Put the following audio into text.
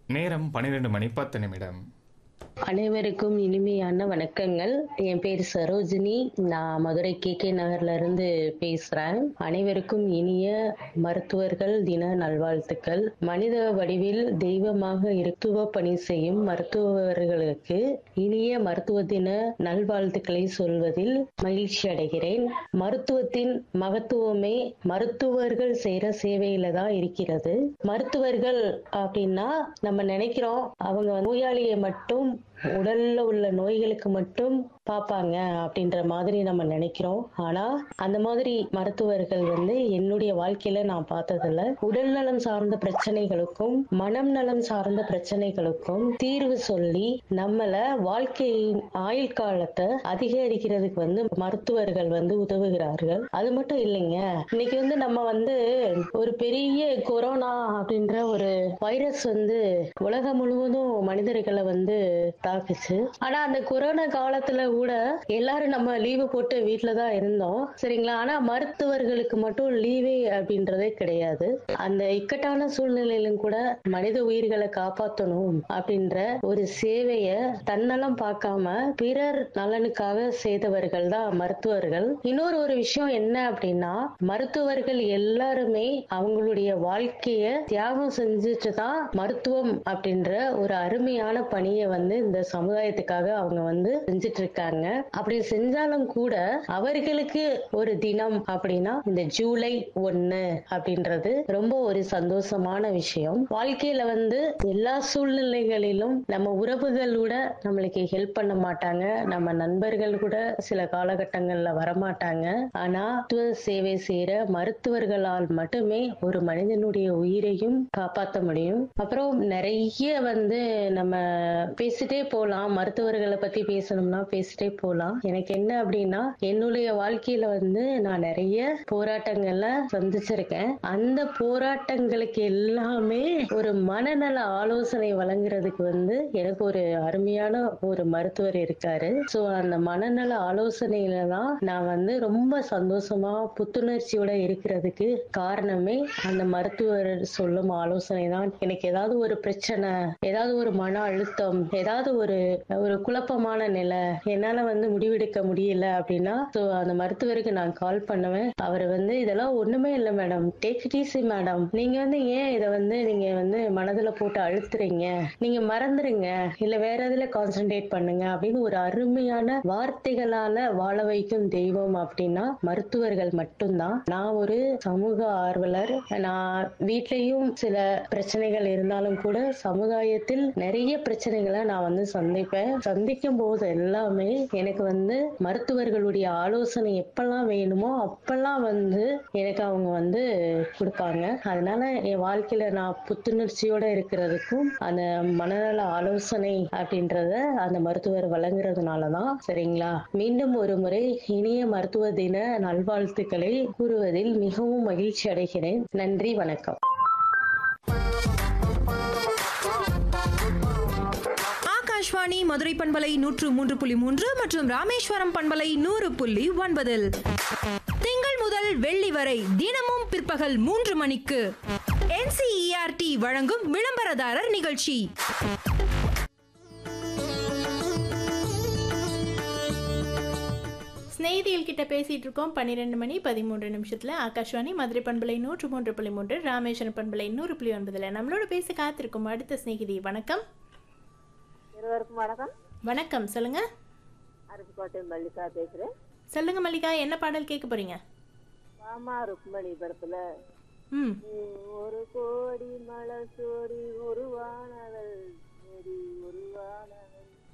நேரம் பன்னிரெண்டு மணி பத்து நிமிடம் அனைவருக்கும் இனிமையான வணக்கங்கள் என் பேர் சரோஜினி நான் மதுரை கே கே நகர்ல இருந்து பேசுறேன் அனைவருக்கும் இனிய மருத்துவர்கள் தின நல்வாழ்த்துக்கள் மனித வடிவில் தெய்வமாக இருத்துவ பணி செய்யும் மருத்துவர்களுக்கு இனிய மருத்துவ தின நல்வாழ்த்துக்களை சொல்வதில் மகிழ்ச்சி அடைகிறேன் மருத்துவத்தின் மகத்துவமே மருத்துவர்கள் செய்யற சேவையில தான் இருக்கிறது மருத்துவர்கள் அப்படின்னா நம்ம நினைக்கிறோம் அவங்க நோயாளியை மட்டும் உடல்ல உள்ள நோய்களுக்கு மட்டும் பார்ப்பாங்க அப்படின்ற மாதிரி நம்ம நினைக்கிறோம் ஆனா அந்த மாதிரி மருத்துவர்கள் வந்து என்னுடைய வாழ்க்கையில நான் பார்த்ததில்ல உடல் நலம் சார்ந்த பிரச்சனைகளுக்கும் மனம் நலம் சார்ந்த பிரச்சனைகளுக்கும் தீர்வு சொல்லி நம்மள வாழ்க்கையின் ஆயுள் காலத்தை அதிகரிக்கிறதுக்கு வந்து மருத்துவர்கள் வந்து உதவுகிறார்கள் அது மட்டும் இல்லைங்க இன்னைக்கு வந்து நம்ம வந்து ஒரு பெரிய கொரோனா அப்படின்ற ஒரு வைரஸ் வந்து உலகம் முழுவதும் மனிதர்களை வந்து தாக்குச்சு ஆனா அந்த கொரோனா காலத்துல கூட எல்லாரும் நம்ம லீவு போட்டு வீட்டுல தான் இருந்தோம் சரிங்களா ஆனா மருத்துவர்களுக்கு மட்டும் லீவே அப்படின்றதே கிடையாது அந்த இக்கட்டான சூழ்நிலையிலும் கூட மனித உயிர்களை காப்பாற்றணும் அப்படின்ற ஒரு சேவைய தன்னலம் பார்க்காம பிறர் நலனுக்காக செய்தவர்கள் தான் மருத்துவர்கள் இன்னொரு ஒரு விஷயம் என்ன அப்படின்னா மருத்துவர்கள் எல்லாருமே அவங்களுடைய வாழ்க்கைய தியாகம் செஞ்சுட்டு தான் மருத்துவம் அப்படின்ற ஒரு அருமையான பணியை வந்து இந்த சமுதாயத்துக்காக அவங்க வந்து செஞ்சுட்டு இருக்காங்க அப்படி செஞ்சாலும் கூட அவர்களுக்கு ஒரு தினம் அப்படின்னா இந்த ஜூலை ஒன்னு அப்படின்றது ரொம்ப ஒரு சந்தோஷமான விஷயம் வாழ்க்கையில வந்து எல்லா சூழ்நிலைகளிலும் நம்ம உறவுகள் கூட நம்மளுக்கு ஹெல்ப் பண்ண மாட்டாங்க நம்ம நண்பர்கள் கூட சில காலகட்டங்கள்ல வரமாட்டாங்க ஆனா மருத்துவ சேவை செய்யற மருத்துவர்களால் மட்டுமே ஒரு மனிதனுடைய உயிரையும் காப்பாற்ற முடியும் அப்புறம் நிறைய வந்து நம்ம பேசிட்டே போலாம் மருத்துவர்களை பத்தி பேசணும்னா பேசிட்டே போலாம் எனக்கு என்ன அப்படின்னா என்னுடைய வாழ்க்கையில வந்து நான் நிறைய போராட்டங்கள்ல சந்திச்சிருக்கேன் அந்த போராட்டங்களுக்கு எல்லாமே ஒரு மனநல ஆலோசனை வழங்குறதுக்கு வந்து எனக்கு ஒரு அருமையான ஒரு மருத்துவர் இருக்காரு சோ அந்த மனநல ஆலோசனையில தான் நான் வந்து ரொம்ப சந்தோஷமா புத்துணர்ச்சியோட இருக்கிறதுக்கு காரணமே அந்த மருத்துவர் சொல்லும் ஆலோசனை தான் எனக்கு ஏதாவது ஒரு பிரச்சனை ஏதாவது ஒரு மன அழுத்தம் ஏதாவது ஒரு ஒரு குழப்பமான நிலை என்னால வந்து முடிவெடுக்க முடியல அப்படின்னா ஸோ அந்த மருத்துவருக்கு நான் கால் பண்ணுவேன் அவர் வந்து இதெல்லாம் ஒண்ணுமே இல்லை madam take it easy madam நீங்க வந்து ஏன் இதை வந்து நீங்க வந்து மனதுல போட்டு அழுத்துறீங்க நீங்க மறந்துருங்க இல்ல வேற எதுல கான்சென்ட்ரேட் பண்ணுங்க அப்படின்னு ஒரு அருமையான வார்த்தைகளால வாழ வைக்கும் தெய்வம் அப்படின்னா மருத்துவர்கள் மட்டும்தான் நான் ஒரு சமூக ஆர்வலர் நான் வீட்லயும் சில பிரச்சனைகள் இருந்தாலும் கூட சமுதாயத்தில் நிறைய பிரச்சனைகளை நான் வந்து சந்திப்பேன் சந்திக்கும் போது எல்லாமே எனக்கு வந்து மருத்துவர்களுடைய ஆலோசனை எப்பெல்லாம் வேணுமோ அப்பெல்லாம் வந்து எனக்கு அவங்க வந்து கொடுப்பாங்க அதனால என் வாழ்க்கையில நான் புத்துணர்ச்சியோட இருக்கிறதுக்கும் அந்த மனநல ஆலோசனை அப்படின்றத அந்த மருத்துவர் வழங்குறதுனாலதான் சரிங்களா மீண்டும் ஒரு முறை இனிய மருத்துவ தின நல்வாழ்த்துக்களை கூறுவதில் மிகவும் மகிழ்ச்சி அடைகிறேன் நன்றி வணக்கம் ஆகாஷ்வாணி மதுரை பண்பலை நூற்று மூன்று புள்ளி மூன்று மற்றும் ராமேஸ்வரம் பண்பலை நூறு புள்ளி ஒன்பதில் திங்கள் முதல் வெள்ளி வரை தினமும் பிற்பகல் மூன்று மணிக்கு என்சிஇஆர்டி வழங்கும் விளம்பரதாரர் நிகழ்ச்சி ஸ்நேகிதிகள் கிட்ட பேசிட்டு இருக்கோம் பன்னிரெண்டு மணி பதிமூன்று நிமிஷத்துல ஆகாஷ்வாணி மதுரை பண்பலை நூற்று மூன்று புள்ளி மூன்று ராமேஸ்வரம் பண்பலை நூறு புள்ளி ஒன்பதுல நம்மளோட பேச காத்திருக்கும் அடுத்த ஸ்நேகிதி வணக்கம் இருவருக்கும் வணக்கம் வணக்கம் சொல்லுங்க அருப்புக்கோட்டை மல்லிகா பேசுறேன் சொல்லுங்க மல்லிகா என்ன பாடல் கேட்க போறீங்க மாமா ருக்மணி படத்துல ம் நீ ஒரு கோடி மலை சூழ